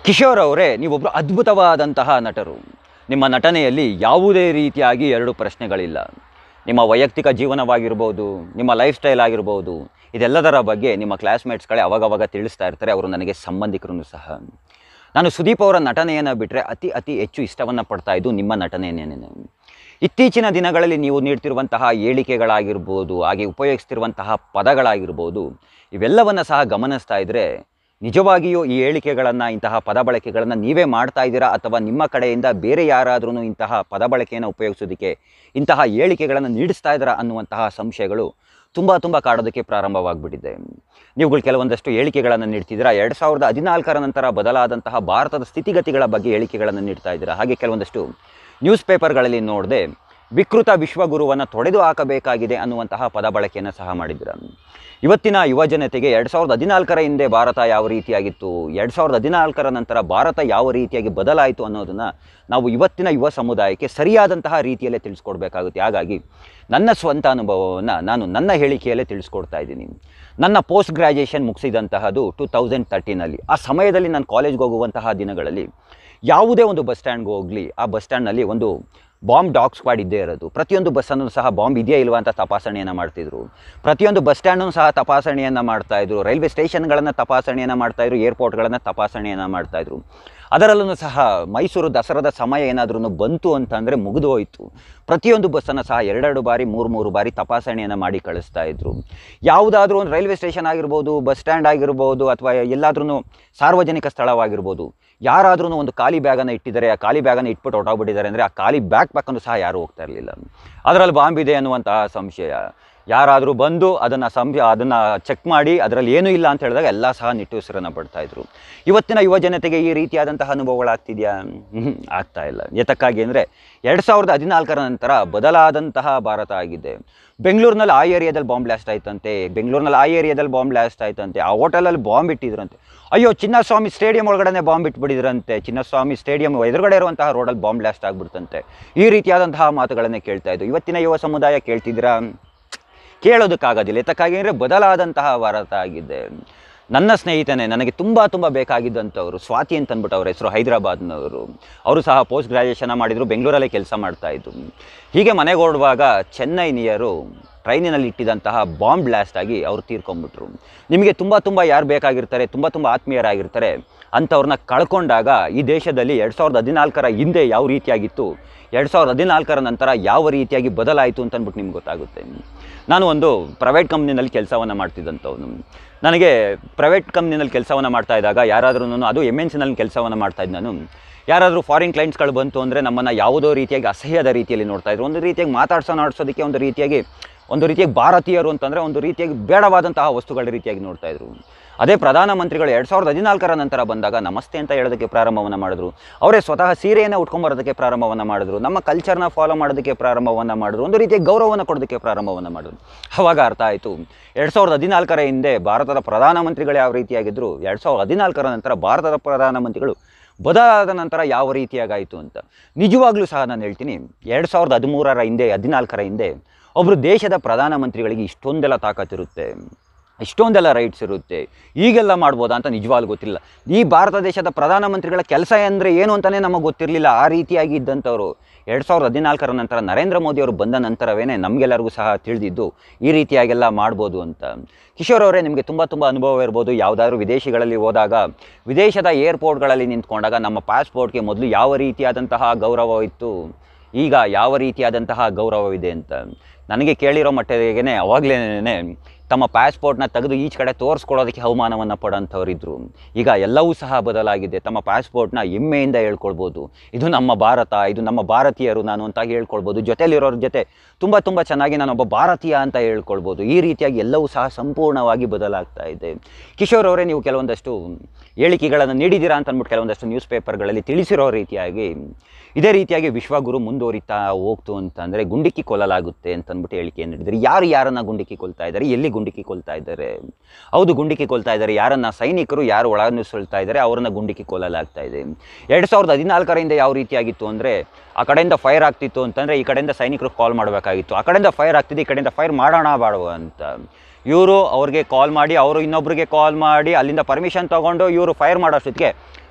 ಕಿಶೋರ್ ಅವರೇ ನೀವೊಬ್ಬರು ಅದ್ಭುತವಾದಂತಹ ನಟರು ನಿಮ್ಮ ನಟನೆಯಲ್ಲಿ ಯಾವುದೇ ರೀತಿಯಾಗಿ ಎರಡು ಪ್ರಶ್ನೆಗಳಿಲ್ಲ ನಿಮ್ಮ ವೈಯಕ್ತಿಕ ಜೀವನವಾಗಿರ್ಬೋದು ನಿಮ್ಮ ಲೈಫ್ ಸ್ಟೈಲ್ ಆಗಿರ್ಬೋದು ಇದೆಲ್ಲದರ ಬಗ್ಗೆ ನಿಮ್ಮ ಕ್ಲಾಸ್ಮೇಟ್ಸ್ಗಳೇ ಅವಾಗವಾಗ ತಿಳಿಸ್ತಾ ಇರ್ತಾರೆ ಅವರು ನನಗೆ ಸಂಬಂಧಿಕರು ಸಹ ನಾನು ಸುದೀಪ್ ಅವರ ನಟನೆಯನ್ನು ಬಿಟ್ಟರೆ ಅತಿ ಅತಿ ಹೆಚ್ಚು ಇಷ್ಟವನ್ನು ಪಡ್ತಾ ಇದ್ದು ನಿಮ್ಮ ನಟನೆಯನ್ನೇ ಇತ್ತೀಚಿನ ದಿನಗಳಲ್ಲಿ ನೀವು ನೀಡ್ತಿರುವಂತಹ ಹೇಳಿಕೆಗಳಾಗಿರ್ಬೋದು ಹಾಗೆ ಉಪಯೋಗಿಸ್ತಿರುವಂತಹ ಪದಗಳಾಗಿರ್ಬೋದು ಇವೆಲ್ಲವನ್ನು ಸಹ ಗಮನಿಸ್ತಾ ಇದ್ದರೆ ನಿಜವಾಗಿಯೂ ಈ ಹೇಳಿಕೆಗಳನ್ನು ಇಂತಹ ಪದ ಬಳಕೆಗಳನ್ನು ನೀವೇ ಮಾಡ್ತಾ ಇದ್ದೀರಾ ಅಥವಾ ನಿಮ್ಮ ಕಡೆಯಿಂದ ಬೇರೆ ಯಾರಾದ್ರೂ ಇಂತಹ ಪದ ಬಳಕೆಯನ್ನು ಉಪಯೋಗಿಸೋದಕ್ಕೆ ಇಂತಹ ಹೇಳಿಕೆಗಳನ್ನು ನೀಡಿಸ್ತಾ ಇದ್ದಾರಾ ಅನ್ನುವಂತಹ ಸಂಶಯಗಳು ತುಂಬ ತುಂಬ ಕಾಡೋದಕ್ಕೆ ಪ್ರಾರಂಭವಾಗಿಬಿಟ್ಟಿದೆ ನೀವುಗಳು ಕೆಲವೊಂದಷ್ಟು ಹೇಳಿಕೆಗಳನ್ನು ನೀಡ್ತಿದ್ದೀರಾ ಎರಡು ಸಾವಿರದ ಹದಿನಾಲ್ಕರ ನಂತರ ಬದಲಾದಂತಹ ಭಾರತದ ಸ್ಥಿತಿಗತಿಗಳ ಬಗ್ಗೆ ಹೇಳಿಕೆಗಳನ್ನು ನೀಡ್ತಾ ಇದ್ದೀರಾ ಹಾಗೆ ಕೆಲವೊಂದಷ್ಟು ನ್ಯೂಸ್ ಪೇಪರ್ಗಳಲ್ಲಿ ನೋಡದೆ ವಿಕೃತ ವಿಶ್ವಗುರುವನ್ನು ತೊಡೆದು ಹಾಕಬೇಕಾಗಿದೆ ಅನ್ನುವಂತಹ ಪದ ಬಳಕೆಯನ್ನು ಸಹ ಮಾಡಿದ್ದೀರಾ ಇವತ್ತಿನ ಯುವ ಜನತೆಗೆ ಎರಡು ಸಾವಿರದ ಹದಿನಾಲ್ಕರ ಹಿಂದೆ ಭಾರತ ಯಾವ ರೀತಿಯಾಗಿತ್ತು ಎರಡು ಸಾವಿರದ ಹದಿನಾಲ್ಕರ ನಂತರ ಭಾರತ ಯಾವ ರೀತಿಯಾಗಿ ಬದಲಾಯಿತು ಅನ್ನೋದನ್ನು ನಾವು ಇವತ್ತಿನ ಯುವ ಸಮುದಾಯಕ್ಕೆ ಸರಿಯಾದಂತಹ ರೀತಿಯಲ್ಲೇ ತಿಳಿಸ್ಕೊಡ್ಬೇಕಾಗುತ್ತೆ ಹಾಗಾಗಿ ನನ್ನ ಸ್ವಂತ ಅನುಭವವನ್ನು ನಾನು ನನ್ನ ಹೇಳಿಕೆಯಲ್ಲೇ ತಿಳಿಸ್ಕೊಡ್ತಾ ಇದ್ದೀನಿ ನನ್ನ ಪೋಸ್ಟ್ ಗ್ರ್ಯಾಜುಯೇಷನ್ ಮುಗಿಸಿದಂತಹದ್ದು ಟು ತೌಸಂಡ್ ತರ್ಟೀನಲ್ಲಿ ಆ ಸಮಯದಲ್ಲಿ ನಾನು ಕಾಲೇಜ್ಗೆ ಹೋಗುವಂತಹ ದಿನಗಳಲ್ಲಿ ಯಾವುದೇ ಒಂದು ಬಸ್ ಸ್ಟ್ಯಾಂಡ್ಗೆ ಹೋಗಲಿ ಆ ಬಸ್ ಸ್ಟ್ಯಾಂಡ್ನಲ್ಲಿ ಒಂದು ಬಾಂಬ್ ಡಾಗ್ ಸ್ಕ್ವಾಡ್ ಇದ್ದೇ ಇರೋದು ಪ್ರತಿಯೊಂದು ಬಸ್ಸನ್ನು ಸಹ ಬಾಂಬ್ ಇದೆಯಾ ಇಲ್ವಾ ಅಂತ ತಪಾಸಣೆಯನ್ನು ಮಾಡ್ತಿದ್ರು ಪ್ರತಿಯೊಂದು ಬಸ್ ಸ್ಟ್ಯಾಂಡನ್ನು ಸಹ ತಪಾಸಣೆಯನ್ನು ಮಾಡ್ತಾಯಿದ್ರು ರೈಲ್ವೆ ಸ್ಟೇಷನ್ಗಳನ್ನು ತಪಾಸಣೆಯನ್ನು ಮಾಡ್ತಾಯಿದ್ರು ಏರ್ಪೋರ್ಟ್ಗಳನ್ನು ತಪಾಸಣೆಯನ್ನು ಮಾಡ್ತಾಯಿದ್ರು ಅದರಲ್ಲೂ ಸಹ ಮೈಸೂರು ದಸರಾದ ಸಮಯ ಏನಾದ್ರೂ ಬಂತು ಅಂತಂದರೆ ಮುಗಿದು ಹೋಯಿತು ಪ್ರತಿಯೊಂದು ಬಸ್ಸನ್ನು ಸಹ ಎರಡೆರಡು ಬಾರಿ ಮೂರು ಮೂರು ಬಾರಿ ತಪಾಸಣೆಯನ್ನು ಮಾಡಿ ಕಳಿಸ್ತಾ ಇದ್ರು ಯಾವುದಾದ್ರೂ ಒಂದು ರೈಲ್ವೆ ಸ್ಟೇಷನ್ ಆಗಿರ್ಬೋದು ಬಸ್ ಸ್ಟ್ಯಾಂಡ್ ಆಗಿರ್ಬೋದು ಅಥವಾ ಎಲ್ಲಾದ್ರೂ ಸಾರ್ವಜನಿಕ ಸ್ಥಳವಾಗಿರ್ಬೋದು ಯಾರಾದ್ರೂ ಒಂದು ಖಾಲಿ ಬ್ಯಾಗನ್ನು ಇಟ್ಟಿದ್ದಾರೆ ಆ ಖಾಲಿ ಬ್ಯಾಗನ್ನು ಇಟ್ಬಿಟ್ಟು ಹೊರಟೋಗ್ಬಿಟ್ಟಿದ್ದಾರೆ ಅಂದರೆ ಆ ಖಾಲಿ ಬ್ಯಾಗ್ ಪಕ್ಕಂದು ಸಹ ಯಾರೂ ಹೋಗ್ತಾ ಇರಲಿಲ್ಲ ಅದರಲ್ಲಿ ಬಾಂಬ್ ಇದೆ ಅನ್ನುವಂತಹ ಸಂಶಯ ಯಾರಾದರೂ ಬಂದು ಅದನ್ನು ಸಂಶ ಅದನ್ನು ಚೆಕ್ ಮಾಡಿ ಅದರಲ್ಲಿ ಏನೂ ಇಲ್ಲ ಅಂತ ಹೇಳಿದಾಗ ಎಲ್ಲ ಸಹ ನಿಟ್ಟುಸಿರನ್ನು ಪಡ್ತಾ ಇದ್ರು ಇವತ್ತಿನ ಯುವ ಜನತೆಗೆ ಈ ರೀತಿಯಾದಂತಹ ಅನುಭವಗಳಾಗ್ತಿದೆಯಾ ಹ್ಮ್, ಆಗ್ತಾ ಇಲ್ಲ ಎತಕ್ಕಾಗಿ ಅಂದರೆ ಎರಡು ಸಾವಿರದ ಹದಿನಾಲ್ಕರ ನಂತರ ಬದಲಾದಂತಹ ಭಾರತ ಆಗಿದೆ ಬೆಂಗಳೂರಿನಲ್ಲಿ ಆ ಏರಿಯಾದಲ್ಲಿ ಬಾಂಬ್ ಬ್ಲಾಸ್ಟ್ ಆಯ್ತಂತೆ ಬೆಂಗಳೂರಿನಲ್ಲಿ ಆ ಏರಿಯಾದಲ್ಲಿ ಬಾಂಬ್ ಬ್ಲಾಸ್ಟ್ ಆಯ್ತಂತೆ ಆ ಹೋಟೆಲಲ್ಲಿ ಬಾಂಬ್ ಇಟ್ಟಿದ್ರಂತೆ ಅಯ್ಯೋ ಚಿನ್ನಸ್ವಾಮಿ ಸ್ಟೇಡಿಯಂ ಒಳಗಡೆ ಬಾಂಬ್ ಇಟ್ಬಿಟ್ಟಿದ್ರಂತೆ ಚಿನ್ನಸ್ವಾಮಿ ಸ್ಟೇಡಿಯಂ ಎದುರುಗಡೆ ಇರುವಂತಹ ರೋಡಲ್ಲಿ ಬಾಂಬ್ ಬ್ಲಾಸ್ಟ್ ಆಗ್ಬಿಡ್ತಂತೆ ಈ ರೀತಿಯಾದಂತಹ ಮಾತುಗಳನ್ನೇ ಕೇಳ್ತಾ ಇದ್ದು ಇವತ್ತಿನ ಯುವ ಸಮುದಾಯ ಕೇಳ್ತಿದ್ದೀರಾ ಕೇಳೋದಕ್ಕಾಗೋದಿಲ್ಲ ಎತಕ್ಕಾಗಿ ಅಂದರೆ ಬದಲಾದಂತಹ ಭಾರತ ಆಗಿದೆ ನನ್ನ ಸ್ನೇಹಿತನೇ ನನಗೆ ತುಂಬ ತುಂಬ ಬೇಕಾಗಿದ್ದಂಥವ್ರು ಸ್ವಾತಿ ಅಂತ ಅಂದ್ಬಿಟ್ಟು ಅವ್ರ ಹೆಸರು ಹೈದರಾಬಾದ್ನವರು ಅವರು ಸಹ ಪೋಸ್ಟ್ ಗ್ರ್ಯಾಜುಯೇಷನ್ ಮಾಡಿದರು ಬೆಂಗಳೂರಲ್ಲೇ ಕೆಲಸ ಮಾಡ್ತಾಯಿದ್ರು ಹೀಗೆ ಮನೆಗೆ ಹೊರಡುವಾಗ ಚೆನ್ನೈ ನಿಯರು ಟ್ರೈನಿನಲ್ಲಿ ಇಟ್ಟಿದ್ದಂತಹ ಬಾಂಬ್ ಬ್ಲಾಸ್ಟ್ ಆಗಿ ಅವರು ತೀರ್ಕೊಂಡ್ಬಿಟ್ರು ನಿಮಗೆ ತುಂಬ ತುಂಬ ಯಾರು ಬೇಕಾಗಿರ್ತಾರೆ ತುಂಬ ತುಂಬ ಆತ್ಮೀಯರಾಗಿರ್ತಾರೆ ಅಂಥವ್ರನ್ನ ಕಳ್ಕೊಂಡಾಗ ಈ ದೇಶದಲ್ಲಿ ಎರಡು ಸಾವಿರದ ಹದಿನಾಲ್ಕರ ಹಿಂದೆ ಯಾವ ರೀತಿಯಾಗಿತ್ತು ಎರಡು ಸಾವಿರದ ಹದಿನಾಲ್ಕರ ನಂತರ ಯಾವ ರೀತಿಯಾಗಿ ಬದಲಾಯಿತು ಅಂತ ಅಂದ್ಬಿಟ್ಟು ನಿಮ್ಗೆ ಗೊತ್ತಾಗುತ್ತೆ ನಾನು ಒಂದು ಪ್ರೈವೇಟ್ ಕಂಪ್ನಿನಲ್ಲಿ ಕೆಲಸವನ್ನು ಮಾಡ್ತಿದ್ದಂಥವ್ನು ನನಗೆ ಪ್ರೈವೇಟ್ ಕಂಪ್ನಿನಲ್ಲಿ ಕೆಲಸವನ್ನು ಮಾಡ್ತಾ ಇದ್ದಾಗ ಯಾರಾದ್ರೂ ಅದು ಎಮ್ ಎನ್ ಸಿನಲ್ಲಿ ಕೆಲಸವನ್ನು ಮಾಡ್ತಾ ಇದ್ದ ನಾನು ಯಾರಾದರೂ ಫಾರಿನ್ ಕ್ಲೈಂಟ್ಸ್ಗಳು ಬಂತು ಅಂದರೆ ನಮ್ಮನ್ನು ಯಾವುದೋ ರೀತಿಯಾಗಿ ಅಸಹ್ಯದ ರೀತಿಯಲ್ಲಿ ನೋಡ್ತಾ ಇದ್ರು ಒಂದು ರೀತಿಯಾಗಿ ಮಾತಾಡ್ಸೋ ಆಡಿಸೋದಕ್ಕೆ ಒಂದು ರೀತಿಯಾಗಿ ಒಂದು ರೀತಿಯಾಗಿ ಭಾರತೀಯರು ಅಂತಂದರೆ ಒಂದು ರೀತಿಯಾಗಿ ಬೇಡವಾದಂತಹ ವಸ್ತುಗಳ ರೀತಿಯಾಗಿ ನೋಡ್ತಾ ಇದ್ರು ಅದೇ ಪ್ರಧಾನಮಂತ್ರಿಗಳು ಎರಡು ಸಾವಿರದ ಹದಿನಾಲ್ಕರ ನಂತರ ಬಂದಾಗ ನಮಸ್ತೆ ಅಂತ ಹೇಳೋದಕ್ಕೆ ಪ್ರಾರಂಭವನ್ನು ಮಾಡಿದ್ರು ಅವರೇ ಸ್ವತಃ ಸೀರೆಯನ್ನು ಉಟ್ಕೊಂಬರೋದಕ್ಕೆ ಪ್ರಾರಂಭವನ್ನು ಮಾಡಿದ್ರು ನಮ್ಮ ಕಲ್ಚರ್ನ ಫಾಲೋ ಮಾಡೋದಕ್ಕೆ ಪ್ರಾರಂಭವನ್ನು ಮಾಡಿದ್ರು ಒಂದು ರೀತಿಯ ಗೌರವವನ್ನು ಕೊಡೋದಕ್ಕೆ ಪ್ರಾರಂಭವನ್ನು ಮಾಡಿದ್ರು ಅವಾಗ ಅರ್ಥ ಆಯಿತು ಎರಡು ಸಾವಿರದ ಹದಿನಾಲ್ಕರ ಹಿಂದೆ ಭಾರತದ ಪ್ರಧಾನಮಂತ್ರಿಗಳು ಯಾವ ರೀತಿಯಾಗಿದ್ದರು ಎರಡು ಸಾವಿರದ ಹದಿನಾಲ್ಕರ ನಂತರ ಭಾರತದ ಪ್ರಧಾನಮಂತ್ರಿಗಳು ಬದಲಾದ ನಂತರ ಯಾವ ರೀತಿಯಾಗಾಯಿತು ಅಂತ ನಿಜವಾಗ್ಲೂ ಸಹ ನಾನು ಹೇಳ್ತೀನಿ ಎರಡು ಸಾವಿರದ ಹದಿಮೂರರ ಹಿಂದೆ ಹದಿನಾಲ್ಕರ ಹಿಂದೆ ಒಬ್ಬರು ದೇಶದ ಪ್ರಧಾನಮಂತ್ರಿಗಳಿಗೆ ಇಷ್ಟೊಂದೆಲ್ಲ ತಾಕತ್ತಿರುತ್ತೆ ಇಷ್ಟೊಂದೆಲ್ಲ ರೈಟ್ಸ್ ಇರುತ್ತೆ ಈಗೆಲ್ಲ ಮಾಡ್ಬೋದಾ ಅಂತ ನಿಜವಾಗ್ಲೂ ಗೊತ್ತಿಲ್ಲ ಈ ಭಾರತ ದೇಶದ ಪ್ರಧಾನಮಂತ್ರಿಗಳ ಕೆಲಸ ಅಂದರೆ ಏನು ಅಂತಲೇ ನಮಗೆ ಗೊತ್ತಿರಲಿಲ್ಲ ಆ ರೀತಿಯಾಗಿ ಇದ್ದಂಥವ್ರು ಎರಡು ಸಾವಿರದ ಹದಿನಾಲ್ಕರ ನಂತರ ನರೇಂದ್ರ ಮೋದಿ ಅವರು ಬಂದ ನಂತರವೇ ನಮಗೆಲ್ಲರಿಗೂ ಸಹ ತಿಳಿದಿದ್ದು ಈ ರೀತಿಯಾಗೆಲ್ಲ ಮಾಡ್ಬೋದು ಅಂತ ಕಿಶೋರ್ ಅವರೇ ನಿಮಗೆ ತುಂಬ ತುಂಬ ಅನುಭವ ಇರ್ಬೋದು ಯಾವುದಾದ್ರೂ ವಿದೇಶಿಗಳಲ್ಲಿ ಹೋದಾಗ ವಿದೇಶದ ಏರ್ಪೋರ್ಟ್ಗಳಲ್ಲಿ ನಿಂತ್ಕೊಂಡಾಗ ನಮ್ಮ ಪಾಸ್ಪೋರ್ಟ್ಗೆ ಮೊದಲು ಯಾವ ರೀತಿಯಾದಂತಹ ಗೌರವ ಇತ್ತು ಈಗ ಯಾವ ರೀತಿಯಾದಂತಹ ಗೌರವವಿದೆ ಅಂತ ನನಗೆ ಕೇಳಿರೋ ಮಟ್ಟಿಗೆ ಅವಾಗಲೇ ತಮ್ಮ ಪಾಸ್ಪೋರ್ಟ್ನ ತೆಗೆದು ಈಚ್ ಕಡೆ ತೋರಿಸ್ಕೊಳ್ಳೋದಕ್ಕೆ ಅವಮಾನವನ್ನು ಪಡೋಂಥವ್ರಿದ್ರು ಈಗ ಎಲ್ಲವೂ ಸಹ ಬದಲಾಗಿದೆ ತಮ್ಮ ಪಾಸ್ಪೋರ್ಟ್ನ ಹೆಮ್ಮೆಯಿಂದ ಹೇಳ್ಕೊಳ್ಬೋದು ಇದು ನಮ್ಮ ಭಾರತ ಇದು ನಮ್ಮ ಭಾರತೀಯರು ನಾನು ಅಂತ ಹೇಳ್ಕೊಳ್ಬೋದು ಜೊತೆಲಿರೋರ ಜೊತೆ ತುಂಬ ತುಂಬ ಚೆನ್ನಾಗಿ ನಾನೊಬ್ಬ ಭಾರತೀಯ ಅಂತ ಹೇಳ್ಕೊಳ್ಬೋದು ಈ ರೀತಿಯಾಗಿ ಎಲ್ಲವೂ ಸಹ ಸಂಪೂರ್ಣವಾಗಿ ಬದಲಾಗ್ತಾ ಇದೆ ಕಿಶೋರ್ ಅವರೇ ನೀವು ಕೆಲವೊಂದಷ್ಟು ಹೇಳಿಕೆಗಳನ್ನು ನೀಡಿದ್ದೀರಾ ಅಂತ ಅಂದ್ಬಿಟ್ಟು ಕೆಲವೊಂದಷ್ಟು ನ್ಯೂಸ್ ಪೇಪರ್ಗಳಲ್ಲಿ ತಿಳಿಸಿರೋ ರೀತಿಯಾಗಿ ಇದೇ ರೀತಿಯಾಗಿ ವಿಶ್ವಗುರು ಮುಂದುವರಿತಾ ಹೋಗ್ತು ಅಂತಂದರೆ ಗುಂಡಿಕ್ಕಿ ಕೊಲ್ಲಲಾಗುತ್ತೆ ಅಂತ ಅಂದ್ಬಿಟ್ಟು ಹೇಳಿಕೆಯನ್ನು ನೀಡಿದ್ದಾರೆ ಯಾರು ಯಾರನ್ನ ಗುಂಡಿಕ್ಕಿ ಕೊಲ್ತಾ ಇದ್ದಾರೆ ಎಲ್ಲಿ ಗುಂಡಿಕ್ಕಿ ಕೊಲ್ತಾ ಇದ್ದಾರೆ ಹೌದು ಗುಂಡಿಕ್ಕಿ ಕೊಲ್ತಾ ಇದ್ದಾರೆ ಯಾರನ್ನ ಸೈನಿಕರು ಯಾರು ಒಳನುಸುಳ್ತಾ ಇದ್ದಾರೆ ಅವರನ್ನ ಗುಂಡಿಕ್ಕಿ ಕೊಲ್ಲಲಾಗ್ತಾ ಇದೆ ಎರಡು ಸಾವಿರದ ಹದಿನಾಲ್ಕರಿಂದ ಯಾವ ರೀತಿಯಾಗಿತ್ತು ಅಂದರೆ ಆ ಕಡೆಯಿಂದ ಫೈರ್ ಆಗ್ತಿತ್ತು ಅಂತಂದರೆ ಈ ಕಡೆಯಿಂದ ಸೈನಿಕರು ಕಾಲ್ ಮಾಡಬೇಕಾಗಿತ್ತು ಆ ಕಡೆಯಿಂದ ಫೈರ್ ಆಗ್ತಿದ್ದು ಈ ಕಡೆಯಿಂದ ಫೈರ್ ಮಾಡೋಣ ಬಾಡುವ ಅಂತ ಇವರು ಅವ್ರಿಗೆ ಕಾಲ್ ಮಾಡಿ ಅವರು ಇನ್ನೊಬ್ರಿಗೆ ಕಾಲ್ ಮಾಡಿ ಅಲ್ಲಿಂದ ಪರ್ಮಿಷನ್ ತೊಗೊಂಡು ಇವರು ಫೈರ್ ಮಾಡೋಷ್ಟೊತ್ತಿಗೆ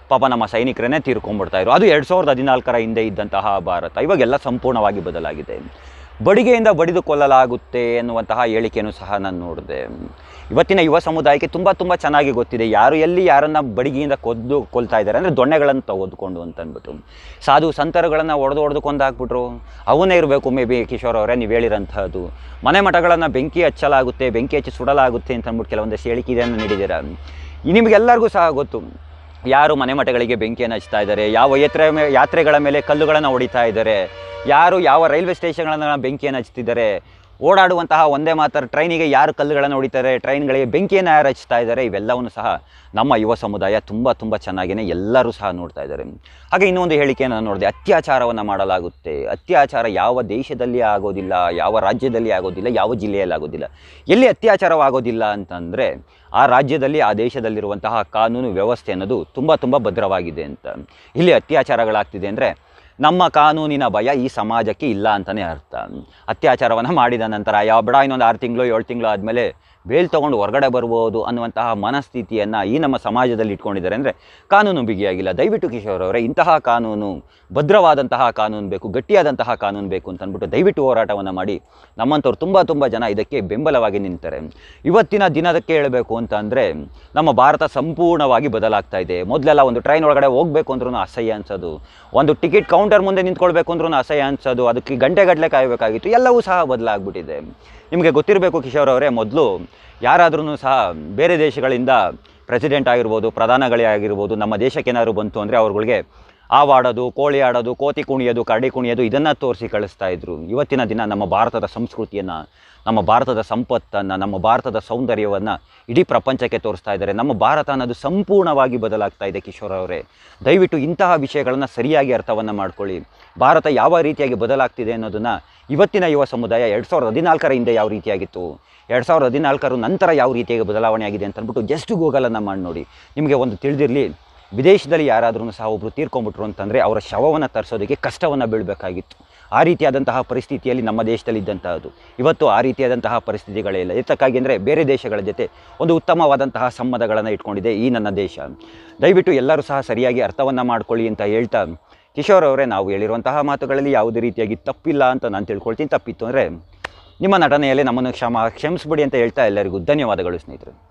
ಪಾಪ ನಮ್ಮ ಸೈನಿಕರನ್ನೇ ತೀರ್ಕೊಂಡ್ಬಿಡ್ತಾ ಇದ್ರು ಅದು ಎರಡು ಸಾವಿರದ ಹದಿನಾಲ್ಕರ ಹಿಂದೆ ಇದ್ದಂತಹ ಭಾರತ ಇವಾಗೆಲ್ಲ ಸಂಪೂರ್ಣವಾಗಿ ಬದಲಾಗಿದೆ ಬಡಿಗೆಯಿಂದ ಬಡಿದು ಕೊಲ್ಲಲಾಗುತ್ತೆ ಎನ್ನುವಂತಹ ಹೇಳಿಕೆಯನ್ನು ಸಹ ನಾನು ನೋಡಿದೆ ಇವತ್ತಿನ ಯುವ ಸಮುದಾಯಕ್ಕೆ ತುಂಬ ತುಂಬ ಚೆನ್ನಾಗಿ ಗೊತ್ತಿದೆ ಯಾರು ಎಲ್ಲಿ ಯಾರನ್ನು ಬಡಿಗೆಯಿಂದ ಕೊದ್ದು ಕೊಲ್ತಾ ಇದ್ದಾರೆ ಅಂದರೆ ದೊಣ್ಣೆಗಳನ್ನು ತೆಗೆದುಕೊಂಡು ಅಂತ ಅಂದ್ಬಿಟ್ಟು ಸಾಧು ಸಂತರುಗಳನ್ನು ಒಡೆದು ಹೊಡೆದು ಕೊಂದಾಕ್ಬಿಟ್ರು ಅವನೇ ಇರಬೇಕು ಮೇ ಬಿ ಕಿಶೋರ್ ಅವರೇ ನೀವು ಹೇಳಿರೋಂಥದ್ದು ಮನೆ ಮಠಗಳನ್ನು ಬೆಂಕಿ ಹಚ್ಚಲಾಗುತ್ತೆ ಬೆಂಕಿ ಹಚ್ಚಿ ಸುಡಲಾಗುತ್ತೆ ಅಂತ ಅಂದ್ಬಿಟ್ಟು ಕೆಲವೊಂದಷ್ಟು ಹೇಳಿಕೆಯನ್ನು ನೀಡಿದ್ದೀರ ಈ ನಿಮಗೆಲ್ಲರಿಗೂ ಸಹ ಗೊತ್ತು ಯಾರು ಮನೆ ಮಠಗಳಿಗೆ ಬೆಂಕಿಯನ್ನು ಹಚ್ತಾ ಇದ್ದಾರೆ ಯಾವ ಯಾತ್ರೆ ಮೇ ಯಾತ್ರೆಗಳ ಮೇಲೆ ಕಲ್ಲುಗಳನ್ನು ಹೊಡಿತಾ ಇದ್ದಾರೆ ಯಾರು ಯಾವ ರೈಲ್ವೆ ಸ್ಟೇಷನ್ಗಳನ್ನು ಬೆಂಕಿಯನ್ನು ಹಚ್ತಿದ್ದಾರೆ ಓಡಾಡುವಂತಹ ಒಂದೇ ಮಾತ್ರ ಟ್ರೈನಿಗೆ ಯಾರು ಕಲ್ಲುಗಳನ್ನು ಹೊಡಿತಾರೆ ಟ್ರೈನ್ಗಳಿಗೆ ಬೆಂಕಿಯನ್ನು ಯಾರು ಹಚ್ತಾ ಇದ್ದಾರೆ ಇವೆಲ್ಲವನ್ನು ಸಹ ನಮ್ಮ ಯುವ ಸಮುದಾಯ ತುಂಬ ತುಂಬ ಚೆನ್ನಾಗಿಯೇ ಎಲ್ಲರೂ ಸಹ ನೋಡ್ತಾ ಇದ್ದಾರೆ ಹಾಗೆ ಇನ್ನೊಂದು ಹೇಳಿಕೆಯನ್ನು ನಾನು ನೋಡಿದೆ ಅತ್ಯಾಚಾರವನ್ನು ಮಾಡಲಾಗುತ್ತೆ ಅತ್ಯಾಚಾರ ಯಾವ ದೇಶದಲ್ಲಿ ಆಗೋದಿಲ್ಲ ಯಾವ ರಾಜ್ಯದಲ್ಲಿ ಆಗೋದಿಲ್ಲ ಯಾವ ಜಿಲ್ಲೆಯಲ್ಲಿ ಆಗೋದಿಲ್ಲ ಎಲ್ಲಿ ಅತ್ಯಾಚಾರವಾಗೋದಿಲ್ಲ ಅಂತಂದರೆ ಆ ರಾಜ್ಯದಲ್ಲಿ ಆ ದೇಶದಲ್ಲಿರುವಂತಹ ಕಾನೂನು ವ್ಯವಸ್ಥೆ ಅನ್ನೋದು ತುಂಬ ತುಂಬ ಭದ್ರವಾಗಿದೆ ಅಂತ ಇಲ್ಲಿ ಅತ್ಯಾಚಾರಗಳಾಗ್ತಿದೆ ಅಂದರೆ ನಮ್ಮ ಕಾನೂನಿನ ಭಯ ಈ ಸಮಾಜಕ್ಕೆ ಇಲ್ಲ ಅಂತಲೇ ಅರ್ಥ ಅತ್ಯಾಚಾರವನ್ನು ಮಾಡಿದ ನಂತರ ಯಾವ ಬೇಡ ಇನ್ನೊಂದು ಆರು ತಿಂಗಳು ಏಳು ತಿಂಗಳು ಆದಮೇಲೆ ಬೇಲ್ ತೊಗೊಂಡು ಹೊರಗಡೆ ಬರ್ಬೋದು ಅನ್ನುವಂತಹ ಮನಸ್ಥಿತಿಯನ್ನು ಈ ನಮ್ಮ ಸಮಾಜದಲ್ಲಿ ಇಟ್ಕೊಂಡಿದ್ದಾರೆ ಅಂದರೆ ಕಾನೂನು ಬಿಗಿಯಾಗಿಲ್ಲ ದಯವಿಟ್ಟು ಕಿಶೋರ್ ಅವರೇ ಇಂತಹ ಕಾನೂನು ಭದ್ರವಾದಂತಹ ಕಾನೂನು ಬೇಕು ಗಟ್ಟಿಯಾದಂತಹ ಕಾನೂನು ಬೇಕು ಅಂತ ಅಂದ್ಬಿಟ್ಟು ದಯವಿಟ್ಟು ಹೋರಾಟವನ್ನು ಮಾಡಿ ನಮ್ಮಂಥವ್ರು ತುಂಬ ತುಂಬ ಜನ ಇದಕ್ಕೆ ಬೆಂಬಲವಾಗಿ ನಿಂತಾರೆ ಇವತ್ತಿನ ದಿನದಕ್ಕೆ ಹೇಳಬೇಕು ಅಂತ ಅಂದರೆ ನಮ್ಮ ಭಾರತ ಸಂಪೂರ್ಣವಾಗಿ ಬದಲಾಗ್ತಾ ಇದೆ ಮೊದಲೆಲ್ಲ ಒಂದು ಟ್ರೈನ್ ಒಳಗಡೆ ಹೋಗಬೇಕು ಅಂದ್ರೂ ಅಸಹ್ಯ ಅನ್ಸೋದು ಒಂದು ಟಿಕೆಟ್ ಕೌಂಟರ್ ಮುಂದೆ ನಿಂತ್ಕೊಳ್ಬೇಕು ಅಂದ್ರೂ ಅಸಹ್ಯ ಅನ್ಸೋದು ಅದಕ್ಕೆ ಗಂಟೆಗಟ್ಟಲೆ ಕಾಯಬೇಕಾಗಿತ್ತು ಎಲ್ಲವೂ ಸಹ ಬದಲಾಗ್ಬಿಟ್ಟಿದೆ ನಿಮಗೆ ಗೊತ್ತಿರಬೇಕು ಕಿಶೋರ್ ಅವರೇ ಮೊದಲು ಯಾರಾದ್ರೂ ಸಹ ಬೇರೆ ದೇಶಗಳಿಂದ ಪ್ರೆಸಿಡೆಂಟ್ ಆಗಿರ್ಬೋದು ಪ್ರಧಾನಗಳೇ ಆಗಿರ್ಬೋದು ನಮ್ಮ ದೇಶಕ್ಕೆ ಏನಾದ್ರು ಬಂತು ಅಂದರೆ ಅವ್ರುಗಳಿಗೆ ಆವಾಡೋದು ಕೋಳಿ ಆಡೋದು ಕೋತಿ ಕುಣಿಯೋದು ಕರಡಿ ಕುಣಿಯೋದು ಇದನ್ನು ತೋರಿಸಿ ಕಳಿಸ್ತಾ ಇದ್ರು ಇವತ್ತಿನ ದಿನ ನಮ್ಮ ಭಾರತದ ಸಂಸ್ಕೃತಿಯನ್ನು ನಮ್ಮ ಭಾರತದ ಸಂಪತ್ತನ್ನು ನಮ್ಮ ಭಾರತದ ಸೌಂದರ್ಯವನ್ನು ಇಡೀ ಪ್ರಪಂಚಕ್ಕೆ ತೋರಿಸ್ತಾ ಇದ್ದಾರೆ ನಮ್ಮ ಭಾರತ ಅನ್ನೋದು ಸಂಪೂರ್ಣವಾಗಿ ಬದಲಾಗ್ತಾ ಇದೆ ಕಿಶೋರ್ ಅವರೇ ದಯವಿಟ್ಟು ಇಂತಹ ವಿಷಯಗಳನ್ನು ಸರಿಯಾಗಿ ಅರ್ಥವನ್ನು ಮಾಡ್ಕೊಳ್ಳಿ ಭಾರತ ಯಾವ ರೀತಿಯಾಗಿ ಬದಲಾಗ್ತಿದೆ ಅನ್ನೋದನ್ನು ಇವತ್ತಿನ ಯುವ ಸಮುದಾಯ ಎರಡು ಸಾವಿರದ ಹದಿನಾಲ್ಕರ ಹಿಂದೆ ಯಾವ ರೀತಿಯಾಗಿತ್ತು ಎರಡು ಸಾವಿರದ ಹದಿನಾಲ್ಕರ ನಂತರ ಯಾವ ರೀತಿಯಾಗಿ ಬದಲಾವಣೆ ಆಗಿದೆ ಅಂತ ಅಂದ್ಬಿಟ್ಟು ಜಸ್ಟ್ ಗೂಗಲನ್ನು ಮಾಡಿ ನೋಡಿ ನಿಮಗೆ ಒಂದು ತಿಳಿದಿರಲಿ ವಿದೇಶದಲ್ಲಿ ಯಾರಾದ್ರೂ ಸಹ ಒಬ್ಬರು ತೀರ್ಕೊಂಡ್ಬಿಟ್ರು ಅಂತಂದರೆ ಅವರ ಶವವನ್ನು ತರಿಸೋದಕ್ಕೆ ಕಷ್ಟವನ್ನು ಬೀಳಬೇಕಾಗಿತ್ತು ಆ ರೀತಿಯಾದಂತಹ ಪರಿಸ್ಥಿತಿಯಲ್ಲಿ ನಮ್ಮ ದೇಶದಲ್ಲಿ ಇದ್ದಂತಹದ್ದು ಇವತ್ತು ಆ ರೀತಿಯಾದಂತಹ ಪರಿಸ್ಥಿತಿಗಳೇ ಇಲ್ಲ ಇದಕ್ಕಾಗಿ ಅಂದರೆ ಬೇರೆ ದೇಶಗಳ ಜೊತೆ ಒಂದು ಉತ್ತಮವಾದಂತಹ ಸಂಬಂಧಗಳನ್ನು ಇಟ್ಕೊಂಡಿದೆ ಈ ನನ್ನ ದೇಶ ದಯವಿಟ್ಟು ಎಲ್ಲರೂ ಸಹ ಸರಿಯಾಗಿ ಅರ್ಥವನ್ನು ಮಾಡ್ಕೊಳ್ಳಿ ಅಂತ ಹೇಳ್ತಾ ಕಿಶೋರ್ ಅವರೇ ನಾವು ಹೇಳಿರುವಂತಹ ಮಾತುಗಳಲ್ಲಿ ಯಾವುದೇ ರೀತಿಯಾಗಿ ತಪ್ಪಿಲ್ಲ ಅಂತ ನಾನು ತಿಳ್ಕೊಳ್ತೀನಿ ತಪ್ಪಿತ್ತು ಅಂದರೆ ನಿಮ್ಮ ನಟನೆಯಲ್ಲಿ ನಮ್ಮನ್ನು ಕ್ಷಮ ಕ್ಷಮಿಸ್ಬಿಡಿ ಅಂತ ಹೇಳ್ತಾ ಎಲ್ಲರಿಗೂ ಧನ್ಯವಾದಗಳು ಸ್ನೇಹಿತರೆ